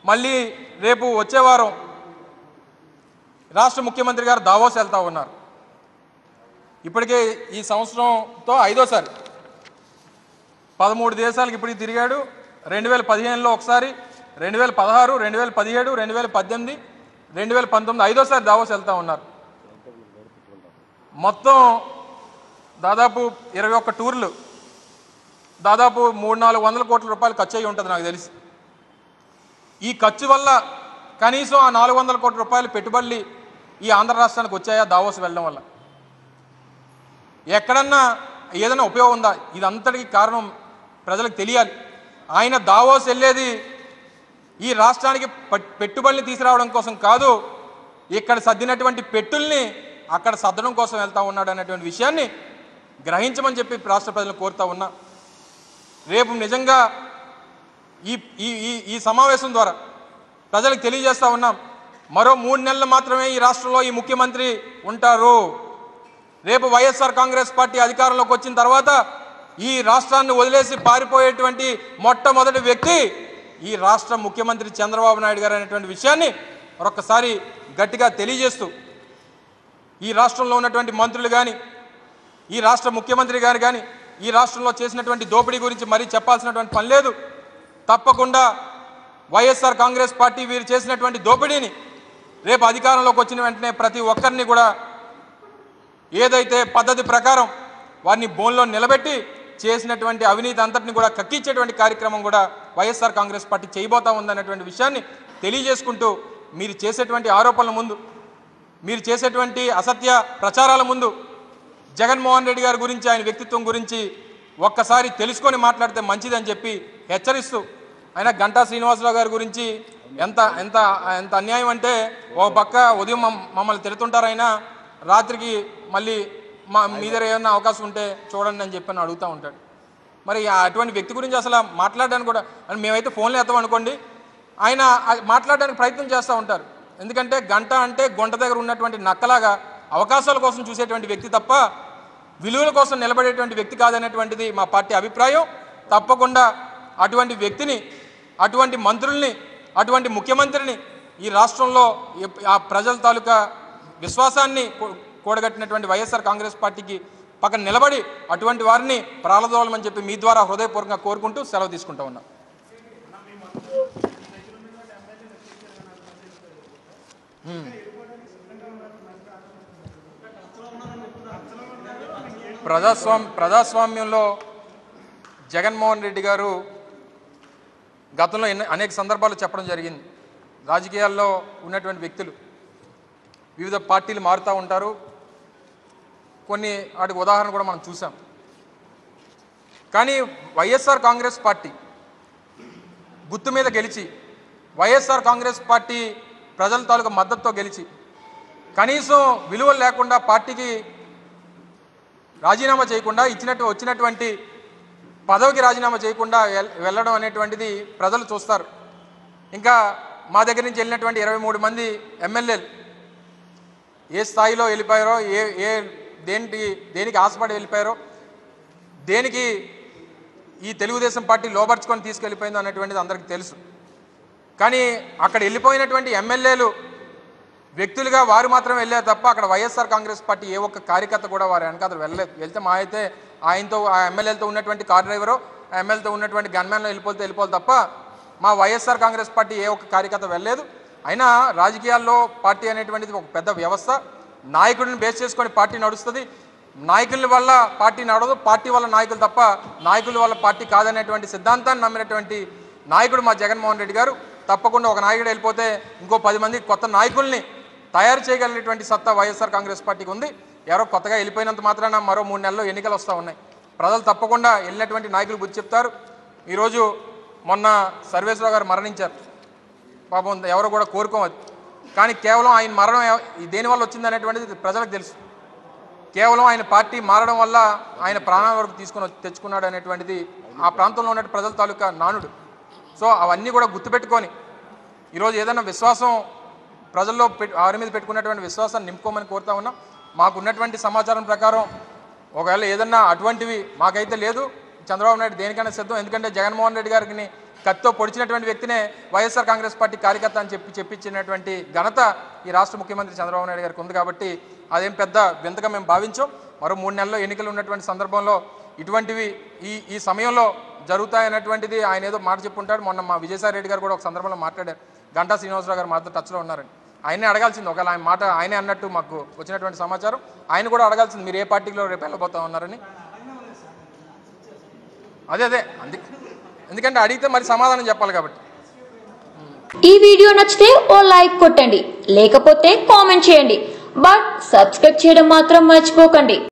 మళ్ళీ రేపు వచ్చే వారం రాష్ట్ర ముఖ్యమంత్రి గారు దావోస్ వెళ్తా ఉన్నారు ఇప్పటికే ఈ సంవత్సరంతో ఐదోసారి పదమూడు దేశాలకు ఇప్పటికి తిరిగాడు రెండు వేల పదిహేనులో ఒకసారి రెండు వేల పదహారు రెండు వేల పదిహేడు రెండు వేల పద్దెనిమిది రెండు వేల పంతొమ్మిది ఐదోసారి దావోస్ వెళ్తా ఉన్నారు మొత్తం దాదాపు ఇరవై ఒక్క టూర్లు దాదాపు మూడు నాలుగు వందల కోట్ల రూపాయలు ఖర్చు అయ్యి ఉంటుంది నాకు తెలిసి ఈ ఖర్చు వల్ల కనీసం ఆ నాలుగు వందల కోట్ల రూపాయలు పెట్టుబడులు ఈ ఆంధ్ర రాష్ట్రానికి వచ్చాయా దావోస్ వెళ్ళడం వల్ల ఎక్కడన్నా ఏదైనా ఉపయోగం ఉందా ఇదంతటికి కారణం ప్రజలకు తెలియాలి ఆయన దావోస్ వెళ్ళేది ఈ రాష్ట్రానికి పట్- పెట్టుబడుల్ని తీసుకురావడం కోసం కాదు ఇక్కడ సర్దినటువంటి పెట్టుల్ని అక్కడ సర్దడం కోసం వెళ్తా ఉన్నాడు అనేటువంటి విషయాన్ని గ్రహించమని చెప్పి రాష్ట్ర ప్రజలు కోరుతా ఉన్నా రేపు నిజంగా ఈ ఈ ఈ ఈ సమావేశం ద్వారా ప్రజలకు తెలియజేస్తా ఉన్నాం మరో మూడు నెలలు మాత్రమే ఈ రాష్ట్రంలో ఈ ముఖ్యమంత్రి ఉంటారు రేపు వైఎస్ఆర్ కాంగ్రెస్ పార్టీ అధికారంలోకి వచ్చిన తర్వాత ఈ రాష్ట్రాన్ని వదిలేసి పారిపోయేటువంటి మొట్టమొదటి వ్యక్తి ఈ రాష్ట్ర ముఖ్యమంత్రి చంద్రబాబు నాయుడు గారు అనేటువంటి విషయాన్ని మరొకసారి గట్టిగా తెలియజేస్తూ ఈ రాష్ట్రంలో ఉన్నటువంటి మంత్రులు కానీ ఈ రాష్ట్ర ముఖ్యమంత్రి గారు కానీ ఈ రాష్ట్రంలో చేసినటువంటి దోపిడీ గురించి మరీ చెప్పాల్సినటువంటి పని లేదు తప్పకుండా వైఎస్ఆర్ కాంగ్రెస్ పార్టీ వీరు చేసినటువంటి దోపిడీని రేపు అధికారంలోకి వచ్చిన వెంటనే ప్రతి ఒక్కరిని కూడా ఏదైతే పద్ధతి ప్రకారం వారిని బోన్లో నిలబెట్టి చేసినటువంటి అవినీతి అంతటిని కూడా కక్కించేటువంటి కార్యక్రమం కూడా వైఎస్ఆర్ కాంగ్రెస్ పార్టీ చేయబోతా ఉందన్నటువంటి విషయాన్ని తెలియజేసుకుంటూ మీరు చేసేటువంటి ఆరోపణల ముందు మీరు చేసేటువంటి అసత్య ప్రచారాల ముందు జగన్మోహన్ రెడ్డి గారి గురించి ఆయన వ్యక్తిత్వం గురించి ఒక్కసారి తెలుసుకొని మాట్లాడితే మంచిదని చెప్పి హెచ్చరిస్తూ ఆయన గంటా శ్రీనివాసరావు గారి గురించి ఎంత ఎంత ఎంత అన్యాయం అంటే ఓ పక్క ఉదయం మమ్- మమ్మల్ని తిడుతుంటారు ఆయన రాత్రికి మళ్ళీ మా మీ దగ్గర ఏమన్నా అవకాశం ఉంటే చూడండి అని చెప్పి అని అడుగుతూ ఉంటాడు మరి ఆ అటువంటి వ్యక్తి గురించి అసలు మాట్లాడడానికి కూడా అని మేమైతే ఫోన్లో ఎత్తాం అనుకోండి ఆయన ఆ- మాట్లాడడానికి ప్రయత్నం చేస్తూ ఉంటారు ఎందుకంటే గంట అంటే గుంట దగ్గర ఉన్నటువంటి నక్కలాగా అవకాశాల కోసం చూసేటువంటి వ్యక్తి తప్ప విలువల కోసం నిలబడేటువంటి వ్యక్తి కాదనేటువంటిది మా పార్టీ అభిప్రాయం తప్పకుండా అటువంటి వ్యక్తిని అటువంటి మంత్రుల్ని అటువంటి ముఖ్యమంత్రిని ఈ రాష్ట్రంలో ఎప్- ఆ ప్రజల తాలూకా విశ్వాసాన్ని కూ- కూడగట్టినటువంటి వైఎస్ఆర్ కాంగ్రెస్ పార్టీకి పక్కన నిలబడి అటువంటి వారిని ప్రాళదోలమని చెప్పి మీ ద్వారా హృదయపూర్వకంగా కోరుకుంటూ సెలవు తీసుకుంటా ఉన్నాం ప్రజాస్వామ్య ప్రజాస్వామ్యంలో జగన్మోహన్ రెడ్డి గారు గతంలో ఎన్నో అనేక సందర్భాలు చెప్పడం జరిగింది రాజకీయాల్లో ఉన్నటువంటి వ్యక్తులు వివిధ పార్టీలు మారుతూ ఉంటారు కొన్ని వాటికి ఉదాహరణ కూడా మనం చూసాం కానీ వైఎస్ఆర్ కాంగ్రెస్ పార్టీ గుర్తు మీద గెలిచి వైఎస్ఆర్ కాంగ్రెస్ పార్టీ ప్రజల తాలూకా మద్దతుతో గెలిచి కనీసం విలువలు లేకుండా పార్టీకి రాజీనామా చేయకుండా ఇచ్చినట్టు వచ్చినటువంటి పదవికి రాజీనామా చేయకుండా వెల్- వెళ్ళడం అనేటువంటిది ప్రజలు చూస్తారు ఇంకా మా దగ్గర నుంచి వెళ్ళినటువంటి ఇరవై మూడు మంది ఎమ్మెల్యేలు ఏ స్థాయిలో వెళ్ళిపోయారో ఏ ఏ దేనికి దేనికి ఆశపడి వెళ్ళిపోయారో దేనికి ఈ తెలుగుదేశం పార్టీ లోపరుచుకొని తీసుకెళ్ళిపోయిందో అనేటువంటిది అందరికీ తెలుసు కానీ అక్కడ వెళ్ళిపోయినటువంటి ఎమ్మెల్యేలు వ్యక్తులుగా వారు మాత్రం వెళ్ళారు తప్ప అక్కడ వైఎస్ఆర్ కాంగ్రెస్ పార్టీ ఏ ఒక్క కార్యకర్త కూడా వారి వెనకాల వెళ్ళలేదు వెళ్తే మా అయితే ఆయనతో ఆ ఎమ్మెల్యేలతో ఉన్నటువంటి కార్ డ్రైవరు ఆ ఎమ్మెల్యేతో ఉన్నటువంటి గన్మ్యాన్లో వెళ్ళిపోతే వెళ్ళిపోవాలి తప్ప మా వైఎస్ఆర్ కాంగ్రెస్ పార్టీ ఏ ఒక్క కార్యకర్త వెళ్ళలేదు అయినా రాజకీయాల్లో పార్టీ అనేటువంటిది ఒక పెద్ద వ్యవస్థ నాయకుడిని బేస్ చేసుకొని పార్టీ నడుస్తుంది నాయకుల వల్ల పార్టీ నడవదు పార్టీ వల్ల నాయకులు తప్ప నాయకుల వల్ల పార్టీ కాదనేటువంటి సిద్ధాంతాన్ని నమ్మినటువంటి నాయకుడు మా జగన్మోహన్ రెడ్డి గారు తప్పకుండా ఒక నాయకుడు వెళ్ళిపోతే ఇంకో పది మంది కొత్త నాయకుల్ని తయారు చేయగలిగినటువంటి సత్తా వైఎస్ఆర్ కాంగ్రెస్ పార్టీకి ఉంది ఎవరో కొత్తగా వెళ్ళిపోయినంత మాత్రాన మరో మూడు నెలల్లో ఎన్నికలు వస్తూ ఉన్నాయి ప్రజలు తప్పకుండా వెళ్ళినటువంటి నాయకులు గుర్తు చెప్తారు ఈరోజు మొన్న సర్వేశ్వరరావు గారు మరణించారు పాపం ఎవరు కూడా కోరుకోవద్దు కానీ కేవలం ఆయన మరణం ఎవ- దేనివల్ల వచ్చింది అనేటువంటిది ప్రజలకు తెలుసు కేవలం ఆయన పార్టీ మారడం వల్ల ఆయన ప్రాణాల వరకు తీసుకుని వచ్చి- తెచ్చుకున్నాడు అనేటువంటిది ఆ ప్రాంతంలో ఉన్న ప్రజల తాలూకా నానుడు సో అవన్నీ కూడా గుర్తుపెట్టుకొని ఈరోజు ఏదైనా విశ్వాసం ప్రజల్లో పెట్- వారి మీద పెట్టుకున్నటువంటి విశ్వాసాన్ని నింపుకోమని కోరుతా ఉన్నాం మాకు ఉన్నటువంటి సమాచారం ప్రకారం ఒకవేళ ఏదన్నా అటువంటివి మాకైతే లేదు చంద్రబాబు నాయుడు దేనికైనా సిద్ధం ఎందుకంటే జగన్మోహన్ రెడ్డి గారికి కత్తితో పొడిచినటువంటి వ్యక్తినే వైఎస్ఆర్ కాంగ్రెస్ పార్టీ కార్యకర్త అని చెప్పి చెప్పించినటువంటి ఘనత ఈ రాష్ట్ర ముఖ్యమంత్రి చంద్రబాబు నాయుడు గారికి ఉంది కాబట్టి అదేం పెద్ద వింతగా మేము భావించాం మరో మూడు నెలల్లో ఎన్నికలు ఉన్నటువంటి సందర్భంలో ఇటువంటివి ఈ ఈ సమయంలో జరుగుతాయన్నటువంటిది ఆయన ఏదో మాట చెప్పుంటాడు మొన్న మా విజయసాయి రెడ్డి గారు కూడా ఒక సందర్భంలో మాట్లాడారు గంటా శ్రీనివాసరావు గారు మాతో టచ్లో ఉన్నారండి ఆయనే అడగాల్సింది ఒకవేళ ఆయన మాట ఆయనే అన్నట్టు మాకు వచ్చినటువంటి సమాచారం ఆయన కూడా అడగాల్సింది మీరు ఏ పార్టీలో రేపు వెళ్ళబోతా ఉన్నారని అదే అదే అంది ఎందుకంటే అడిగితే మరి సమాధానం చెప్పాలి కాబట్టి ఈ వీడియో నచ్చితే ఓ లైక్ కొట్టండి లేకపోతే కామెంట్ చేయండి బట్ సబ్స్క్రైబ్ చేయడం మాత్రం మర్చిపోకండి